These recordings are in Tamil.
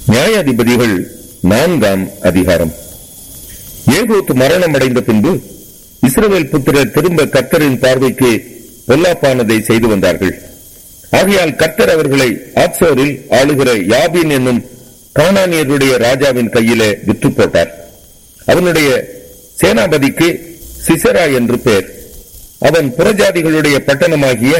நியாயாதிபதிகள் நான்காம் அதிகாரம் ஏகூத் மரணம் அடைந்த பின்பு இஸ்ரவேல் புத்திரர் திரும்ப கர்த்தரின் பார்வைக்கு பொல்லாப்பானதை செய்து வந்தார்கள் ஆகையால் கர்த்தர் அவர்களை ஆத்சோரில் ஆளுகிற யாபின் என்னும் கானானியருடைய ராஜாவின் கையிலே விற்று போட்டார் அவனுடைய சேனாபதிக்கு சிசரா என்று பேர் அவன் புறஜாதிகளுடைய பட்டணமாகிய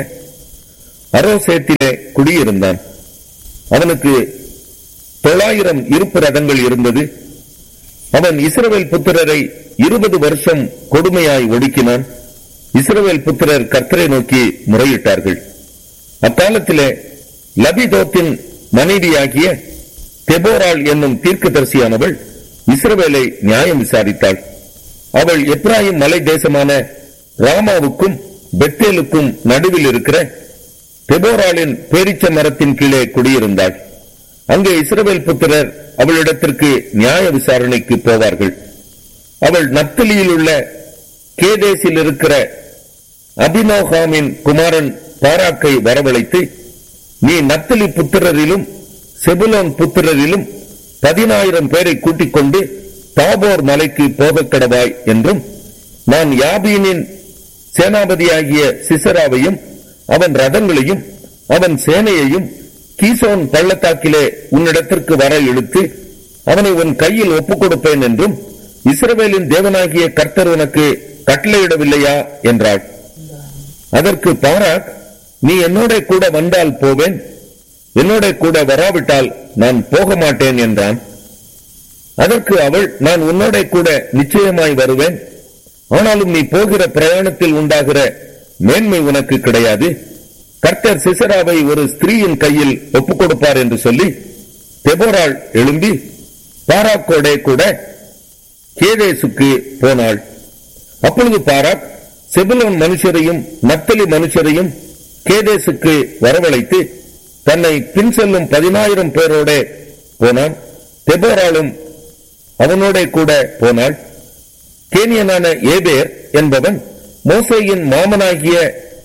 அரோசேத்திலே குடியிருந்தான் அவனுக்கு தொள்ளாயிரம் இருப்பு ரதங்கள் இருந்தது அவன் இஸ்ரவேல் புத்திரரை இருபது வருஷம் கொடுமையாய் ஒடுக்கினான் இஸ்ரவேல் புத்திரர் கர்த்தரை நோக்கி முறையிட்டார்கள் அக்காலத்திலே லபிதோத்தின் மனைவியாகிய தெபோராள் என்னும் தீர்க்கதரிசியானவள் இஸ்ரவேலை நியாயம் விசாரித்தாள் அவள் எப்ராஹிம் மலை தேசமான ராமாவுக்கும் பெத்தேலுக்கும் நடுவில் இருக்கிற தெபோராளின் பேரிச்ச மரத்தின் கீழே குடியிருந்தாள் அங்கே இஸ்ரவேல் புத்திரர் அவளிடத்திற்கு நியாய விசாரணைக்கு போவார்கள் அவள் நப்தலியில் உள்ள கேதேசில் இருக்கிற அபினோகாமின் குமாரன் பாராக்கை வரவழைத்து நீ நப்தலி புத்திரரிலும் செபுலோன் புத்திரரிலும் பதினாயிரம் பேரை கூட்டிக் கொண்டு தாபோர் மலைக்கு போகக் கடவாய் என்றும் நான் யாபீனின் சேனாபதியாகிய சிசராவையும் அவன் ரதங்களையும் அவன் சேனையையும் கீசோன் பள்ளத்தாக்கிலே உன்னிடத்திற்கு வர இழுத்து அவனை உன் கையில் ஒப்புக் கொடுப்பேன் என்றும் இஸ்ரவேலின் தேவனாகிய கர்த்தர் உனக்கு கட்டளையிடவில்லையா என்றாள் அதற்கு பாராக் நீ என்னோட கூட வந்தால் போவேன் என்னோட கூட வராவிட்டால் நான் போக மாட்டேன் என்றான் அதற்கு அவள் நான் உன்னோட கூட நிச்சயமாய் வருவேன் ஆனாலும் நீ போகிற பிரயாணத்தில் உண்டாகிற மேன்மை உனக்கு கிடையாது கர்த்தர் சிசராவை ஒரு ஸ்திரீயின் கையில் ஒப்புக் கொடுப்பார் என்று சொல்லி தெபோராள் எழும்பி பாராக்கோடே கூட கேதேசுக்கு போனாள் அப்பொழுது பாராக் செபுலோன் மனுஷரையும் நத்தலி மனுஷரையும் கேதேசுக்கு வரவழைத்து தன்னை பின் செல்லும் பதினாயிரம் பேரோட போனான் தெபோராளும் அவனோட கூட போனாள் கேனியனான ஏபேர் என்பவன் மோசையின் மாமனாகிய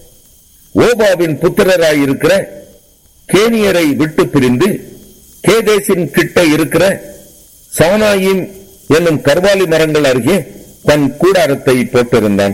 ஓபாவின் புத்திரராயிருக்கிற கேனியரை விட்டு பிரிந்து கேதேசின் கிட்ட இருக்கிற சானாயிம் என்னும் கர்வாலி மரங்கள் அருகே தன் கூடாரத்தை போட்டிருந்தான்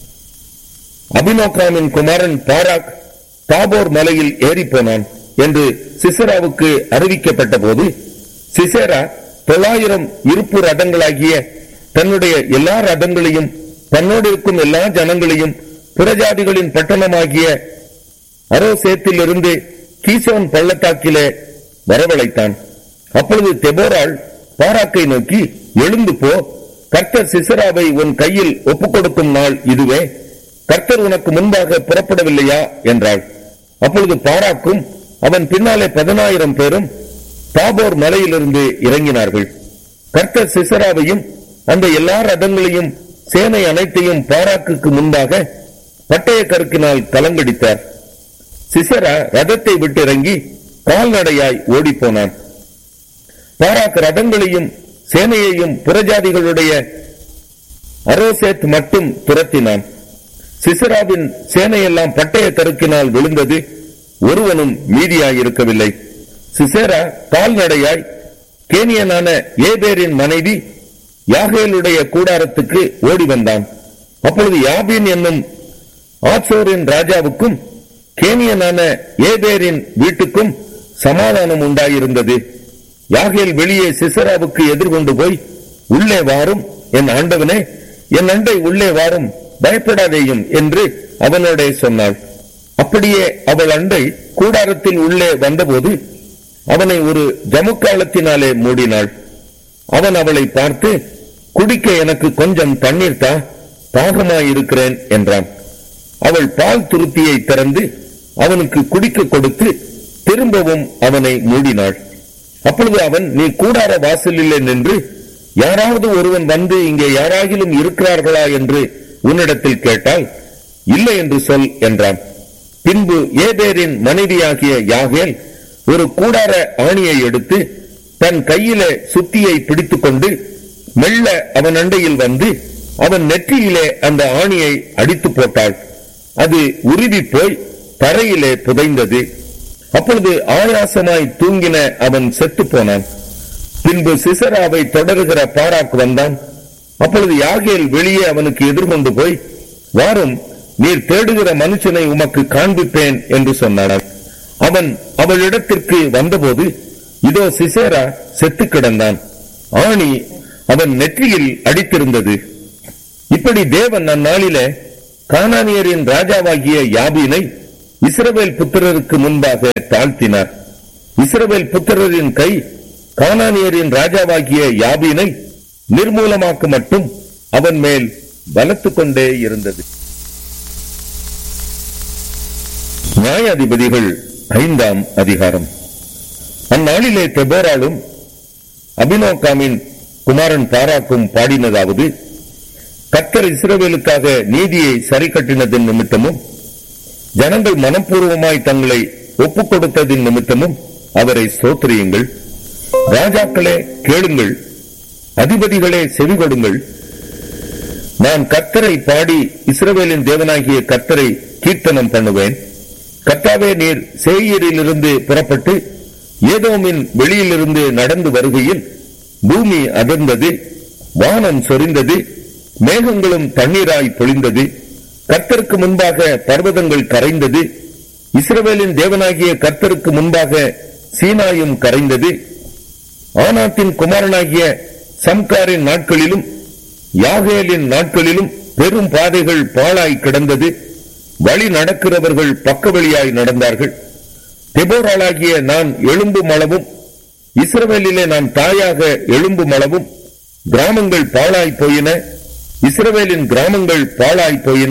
அபினோகாமின் குமாரன் பாராக் தாபோர் மலையில் ஏறி போனான் என்று சிசராவுக்கு அறிவிக்கப்பட்ட போது சிசேரா தொள்ளாயிரம் இருப்பு ரதங்களாகிய தன்னுடைய எல்லா ரதங்களையும் தன்னோடு இருக்கும் எல்லா ஜனங்களையும் புறஜாதிகளின் பட்டணமாகிய அரோசேத்திலிருந்து கீசோன் பள்ளத்தாக்கிலே வரவழைத்தான் அப்பொழுது தெபோராள் பாராக்கை நோக்கி எழுந்து போ கர்த்தர் சிசராவை உன் கையில் ஒப்புக் கொடுக்கும் நாள் இதுவே கர்த்தர் உனக்கு முன்பாக புறப்படவில்லையா என்றாள் அப்பொழுது பாராக்கும் அவன் பின்னாலே பதினாயிரம் பேரும் தாபோர் மலையிலிருந்து இறங்கினார்கள் கர்த்தர் சிசராவையும் அந்த எல்லா ரதங்களையும் சேனை அனைத்தையும் பாராக்குக்கு முன்பாக பட்டய கருக்கினால் கலங்கடித்தார் சிசரா ரதத்தை விட்டு இறங்கி கால்நடையாய் ஓடிப்போனான் பாராக் ரதங்களையும் சேனையையும் புறஜாதிகளுடைய அரோசேத் மட்டும் துரத்தினான் சிசராவின் சேனையெல்லாம் பட்டய கருக்கினால் விழுந்தது ஒருவனும் மீதியாயிருக்கவில்லை சிசேரா கால்நடையாய் கேனியனான ஏபேரின் மனைவி யாகேலுடைய கூடாரத்துக்கு ஓடி வந்தான் அப்பொழுது யாபின் என்னும் ஆட்சோரின் ராஜாவுக்கும் கேனியனான ஏபேரின் வீட்டுக்கும் சமாதானம் உண்டாயிருந்தது யாகேல் வெளியே சிசராவுக்கு எதிர்கொண்டு போய் உள்ளே வாரும் என் ஆண்டவனே என் அண்டை உள்ளே வாரும் பயப்படாதேயும் என்று அவனோட சொன்னாள் அப்படியே அவள் அண்டை கூடாரத்தில் உள்ளே வந்தபோது அவனை ஒரு ஜமுக்காலத்தினாலே மூடினாள் அவன் அவளை பார்த்து குடிக்க எனக்கு கொஞ்சம் தண்ணீர் தா தாகமாயிருக்கிறேன் என்றான் அவள் பால் துருத்தியை திறந்து அவனுக்கு குடிக்க கொடுத்து திரும்பவும் அவனை மூடினாள் அப்பொழுது அவன் நீ கூடார வாசலிலே நின்று யாராவது ஒருவன் வந்து இங்கே யாராகிலும் இருக்கிறார்களா என்று உன்னிடத்தில் கேட்டால் இல்லை என்று சொல் என்றான் பின்பு ஏபேரின் மனைவியாகிய யாகேல் ஒரு கூடார ஆணியை எடுத்து தன் கையிலே சுத்தியை பிடித்துக் கொண்டு மெல்ல அவன் அண்டையில் வந்து அவன் நெற்றியிலே அந்த ஆணியை அடித்து போட்டாள் அது உருவி போய் தரையிலே புதைந்தது அப்பொழுது ஆயாசமாய் தூங்கின அவன் செத்து போனான் பின்பு சிசராவை தொடருகிற பாராக் வந்தான் அப்பொழுது யாகேல் வெளியே அவனுக்கு எதிர்கொண்டு போய் வாரும் நீர் தேடுகிற மனுஷனை உமக்கு காண்பிப்பேன் என்று சொன்னார் அவன் அவளிடத்திற்கு வந்தபோது இதோ சிசேரா செத்து கிடந்தான் ஆணி அவன் நெற்றியில் அடித்திருந்தது இப்படி தேவன் அந்நாளிலே கானானியரின் ராஜாவாகிய யாபீனை இஸ்ரவேல் புத்திரருக்கு முன்பாக தாழ்த்தினார் இஸ்ரவேல் புத்திரரின் கை கானானியரின் ராஜாவாகிய யாபீனை நிர்மூலமாக்க மட்டும் அவன் மேல் பலத்துக் கொண்டே இருந்தது நியாயாதிபதிகள் ஐந்தாம் அதிகாரம் அந்நாளிலே தெபோராலும் அபினோகாமின் குமாரன் பாராக்கும் பாடினதாவது கர்த்தர் இஸ்ரவேலுக்காக நீதியை சரி கட்டினதின் நிமித்தமும் ஜனங்கள் மனப்பூர்வமாய் தங்களை ஒப்புக் கொடுத்ததின் நிமித்தமும் அவரை ஸ்தோத்திரியுங்கள் ராஜாக்களே கேளுங்கள் அதிபதிகளே செவி கொடுங்கள் நான் கர்த்தரை பாடி இஸ்ரவேலின் தேவனாகிய கர்த்தரை கீர்த்தனம் பண்ணுவேன் கர்த்தாவே நீர் சேயரிலிருந்து புறப்பட்டு ஏதோமின் வெளியிலிருந்து நடந்து வருகையில் பூமி அதிர்ந்தது வானம் சொரிந்தது மேகங்களும் தண்ணீராய் பொழிந்தது கர்த்தருக்கு முன்பாக பர்வதங்கள் கரைந்தது இஸ்ரவேலின் தேவனாகிய கர்த்தருக்கு முன்பாக சீனாயும் கரைந்தது ஆனாத்தின் குமாரனாகிய சம்காரின் நாட்களிலும் யாகேலின் நாட்களிலும் பெரும் பாதைகள் பாழாய் கிடந்தது வழி நடக்கிறவர்கள் பக்கவழியாய் நடந்தார்கள் தெபோராளாகிய நான் எழும்பும் அளவும் இஸ்ரவேலிலே நான் தாயாக எழும்பும் அளவும் கிராமங்கள் பாழாய் போயின இஸ்ரவேலின் கிராமங்கள் பாழாய் போயின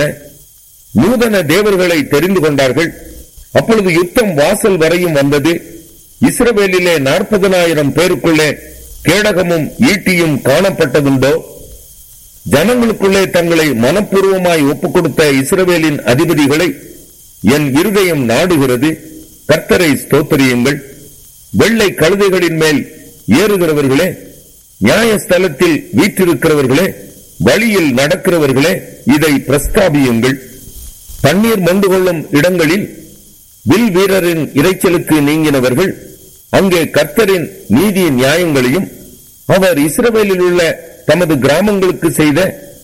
நூதன தேவர்களை தெரிந்து கொண்டார்கள் அப்பொழுது யுத்தம் வாசல் வரையும் வந்தது இஸ்ரவேலிலே நாற்பதனாயிரம் பேருக்குள்ளே கேடகமும் ஈட்டியும் காணப்பட்டதுண்டோ ஜனங்களுக்குள்ளே தங்களை மனப்பூர்வமாய் ஒப்புக் கொடுத்த இஸ்ரவேலின் அதிபதிகளை என் இருதயம் நாடுகிறது கர்த்தரை ஸ்தோத்திரியுங்கள் வெள்ளை கழுதைகளின் மேல் ஏறுகிறவர்களே நியாயஸ்தலத்தில் வீற்றிருக்கிறவர்களே வழியில் நடக்கிறவர்களே இதை பிரஸ்தாபியுங்கள் தண்ணீர் மண்டு கொள்ளும் இடங்களில் வில் வீரரின் இரைச்சலுக்கு நீங்கினவர்கள் அங்கே கர்த்தரின் நீதி நியாயங்களையும் அவர் இஸ்ரவேலில் உள்ள தமது கிராமங்களுக்கு செய்த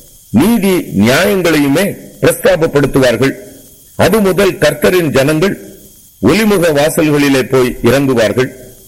நீதி நியாயங்களையுமே பிரஸ்தாபப்படுத்துவார்கள் அது முதல் கர்த்தரின் ஜனங்கள் ஒலிமுக வாசல்களிலே போய் இறங்குவார்கள்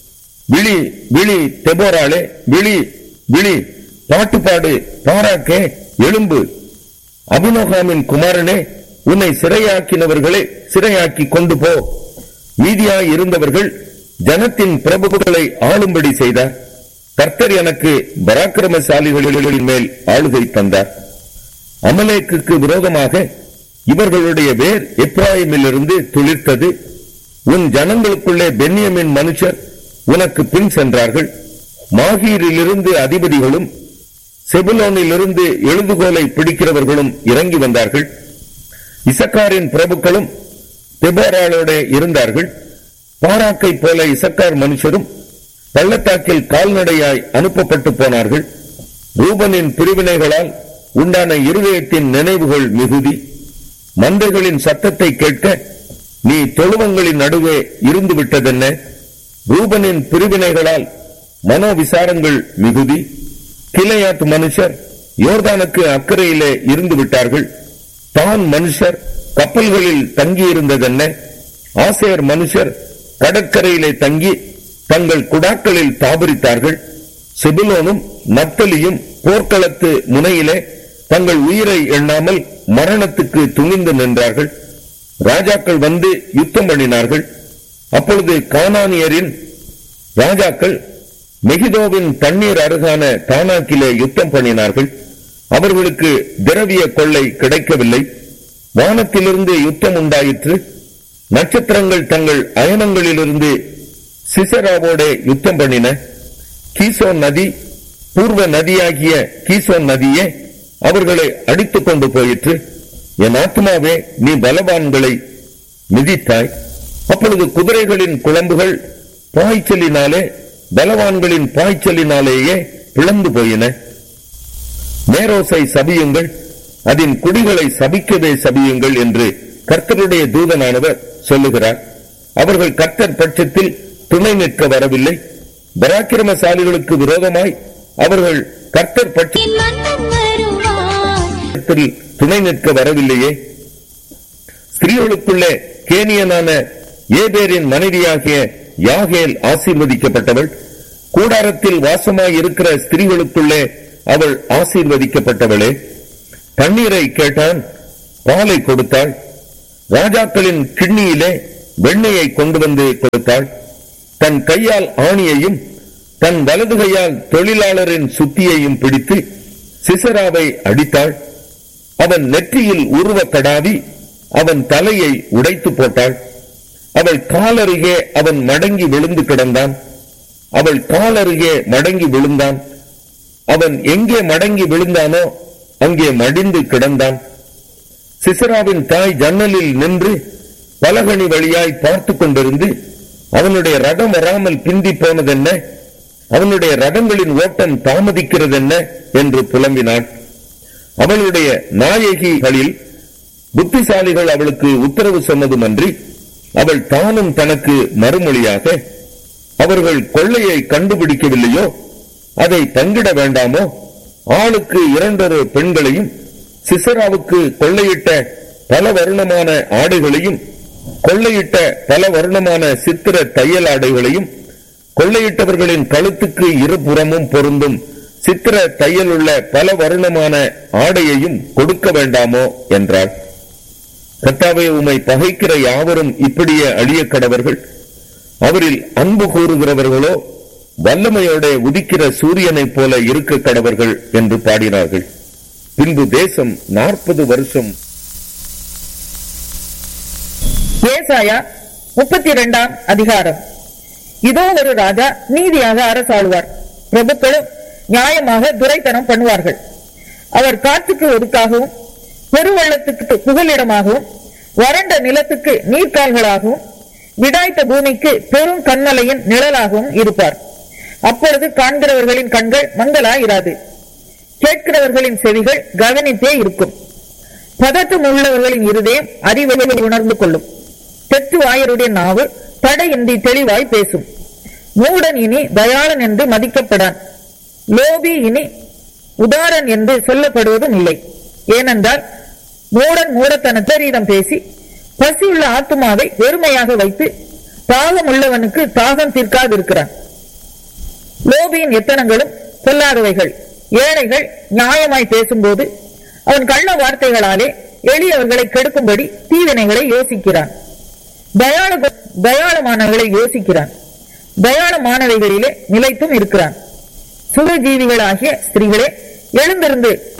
விழி விழி தெபோராளே விழி விழி பாட்டுப்பாடு பாராக்கே எழும்பு அபினோகாமின் குமாரனே உன்னை சிறையாக்கினவர்களை சிறையாக்கி கொண்டு போ மீதியாய் இருந்தவர்கள் ஜனத்தின் பிரபுகளை ஆளும்படி செய்தார் கர்த்தர் எனக்கு பராக்கிரமசாலிகளின் மேல் ஆளுகை தந்தார் அமலேக்குக்கு விரோதமாக இவர்களுடைய வேர் எப்ராயிமிலிருந்து துளிர்த்தது உன் ஜனங்களுக்குள்ளே பென்யமின் மனுஷர் உனக்கு பின் சென்றார்கள் மாகீரிலிருந்து அதிபதிகளும் செபுலோனிலிருந்து எழுதுகோலை பிடிக்கிறவர்களும் இறங்கி வந்தார்கள் இசக்காரின் பிரபுக்களும் தெபோராளோட இருந்தார்கள் பாராக்கை போல இசக்கார் மனுஷரும் பள்ளத்தாக்கில் கால்நடையாய் அனுப்பப்பட்டு போனார்கள் ரூபனின் பிரிவினைகளால் உண்டான இருதயத்தின் நினைவுகள் மிகுதி மந்தைகளின் சத்தத்தை கேட்க நீ தொழுவங்களின் நடுவே இருந்து விட்டதென்ன ரூபனின் பிரிவினைகளால் மனோவிசாரங்கள் மிகுதி கிளையாத் மனுஷர் யோர்தானுக்கு அக்கறையிலே இருந்து விட்டார்கள் தான் மனுஷர் கப்பல்களில் தங்கியிருந்ததென்ன ஆசேர் மனுஷர் கடற்கரையிலே தங்கி தங்கள் குடாக்களில் தாபரித்தார்கள் செபுலோனும் நப்தலியும் போர்க்களத்து முனையிலே தங்கள் உயிரை எண்ணாமல் மரணத்துக்கு துணிந்து நின்றார்கள் ராஜாக்கள் வந்து யுத்தம் பண்ணினார்கள் அப்பொழுது கானானியரின் ராஜாக்கள் மெகிதோவின் தண்ணீர் அருகான தானாக்கிலே யுத்தம் பண்ணினார்கள் அவர்களுக்கு திரவிய கொள்ளை கிடைக்கவில்லை வானத்திலிருந்து யுத்தம் உண்டாயிற்று நட்சத்திரங்கள் தங்கள் அயனங்களிலிருந்து சிசராவோடே யுத்தம் பண்ணின கீசோன் நதி பூர்வ நதியாகிய கீசோன் நதியே அவர்களை அடித்துக் கொண்டு போயிற்று என் ஆத்மாவே நீ பலவான்களை மிதித்தாய் அப்பொழுது குதிரைகளின் குழம்புகள் பாய்ச்சலினாலே பலவான்களின் பாய்ச்சலினாலேயே பிளந்து போயின மேரோசை சபியுங்கள் அதன் குடிகளை சபிக்கவே சபியுங்கள் என்று கர்த்தருடைய தூதனானவர் சொல்லுகிறார் அவர்கள் கர்த்தர் பட்சத்தில் துணை நிற்க வரவில்லை பராக்கிரமசாலிகளுக்கு விரோதமாய் அவர்கள் கர்த்தர் என் மன்னன் வருவார் பட்சத்தில் துணை நிற்க வரவில்லையே ஸ்திரீகளுக்குள்ளே கேனியனான ஏபேரின் மனைவியாகிய யாகேல் ஆசீர்வதிக்கப்பட்டவள் கூடாரத்தில் வாசமாய் இருக்கிற ஸ்திரீகளுக்குள்ளே அவள் ஆசீர்வதிக்கப்பட்டவளே தண்ணீரை கேட்டான் பாலை கொடுத்தாள் ராஜாக்களின் கிண்ணியிலே வெண்ணெயை கொண்டு வந்து கொடுத்தாள் தன் கையால் ஆணியையும் தன் வலது கையால் தொழிலாளரின் சுத்தியையும் பிடித்து சிசராவை அடித்தாள் அவன் நெற்றியில் உருவ கடாவி அவன் தலையை உடைத்து போட்டாள் அவள் காலருகே அவன் மடங்கி விழுந்து கிடந்தான் அவள் காலருகே மடங்கி விழுந்தான் அவன் எங்கே மடங்கி விழுந்தானோ அங்கே மடிந்து கிடந்தான் சிசராவின் தாய் ஜன்னலில் நின்று பலகணி வழியாய் பார்த்துக் கொண்டிருந்து அவனுடைய ரதம் வராமல் பிந்தி போனதென்ன அவனுடைய ரதங்களின் ஓட்டம் தாமதிக்கிறதென்ன என்று புலம்பினாள் அவளுடைய நாயகிகளில் புத்திசாலிகள் அவளுக்கு உத்தரவு சொன்னதுமன்றி அவள் தானும் தனக்கு மறுமொழியாக அவர்கள் கொள்ளையை கண்டுபிடிக்கவில்லையோ அதை பங்கிட வேண்டாமோ ஆளுக்கு இரண்டொரு பெண்களையும் சிசராவுக்கு கொள்ளையிட்ட பல வருணமான ஆடைகளையும் கொள்ளையிட்ட பல வருணமான சித்திர தையல் ஆடைகளையும் கொள்ளையிட்டவர்களின் கழுத்துக்கு இருபுறமும் பொருந்தும் சித்திர தையலுள்ள பல வருணமான ஆடையையும் கொடுக்க வேண்டாமோ என்றாள் கர்த்தாவே உம்மை பகைக்கிற யாவரும் இப்படியே அழிய கடவர்கள் அவரில் அன்பு கூறுகிறவர்களோ வல்லமையோட உதிக்கிற சூரியனைப் போல இருக்க கடவர்கள் என்று பாடினார்கள் பின்பு தேசம் நாற்பது வருஷம் ஏசாயா முப்பத்தி இரண்டாம் அதிகாரம் இதோ ஒரு ராஜா நீதியாக அரசாளுவார் பிரபுக்களும் நியாயமாக துரைத்தனம் பண்ணுவார்கள் அவர் காற்றுக்கு ஒதுக்காகவும் பெருவெள்ளத்துக்கு புகலிடமாகவும் வறண்ட நிலத்துக்கு நீர்க்கால்களாகவும் விடாய்த்த பூமிக்கு பெரும் கண்மலையின் நிழலாகவும் இருப்பார் அப்பொழுது காண்கிறவர்களின் கண்கள் மங்கலாயிராது கேட்கிறவர்களின் செவிகள் கவனித்தே இருக்கும் பதட்டம் உள்ளவர்களின் இருதயம் அறிவை உணர்ந்து கொள்ளும் தெற்று வாயருடைய நாவு தடையின்றி தெளிவாய் பேசும் மூடன் இனி தயாளன் என்று மதிக்கப்படான் லோபி இனி உதாரன் என்று சொல்லப்படுவதும் இல்லை ஏனென்றால் மூடன் மூடத்தனத்தரிடம் பேசி பசியுள்ள ஆத்துமாவை வெறுமையாக வைத்து தாகம் உள்ளவனுக்கு தாகம் தீர்க்காதிருக்கிறான் லோபியின் எத்தனங்களும் பொல்லாதவைகள் ஏழைகள் நியாயமாய் பேசும்போது அவன் கள்ள வார்த்தைகளாலே எளியவர்களை கெடுக்கும்படி தீவினைகளை யோசிக்கிறான் தயாள தயாளமானவர்களை யோசிக்கிறான் தயாளமானவைகளிலே நிலைத்தும் இருக்கிறான் சுகஜீவிகளாகிய ஸ்திரீகளே எழுந்திருந்து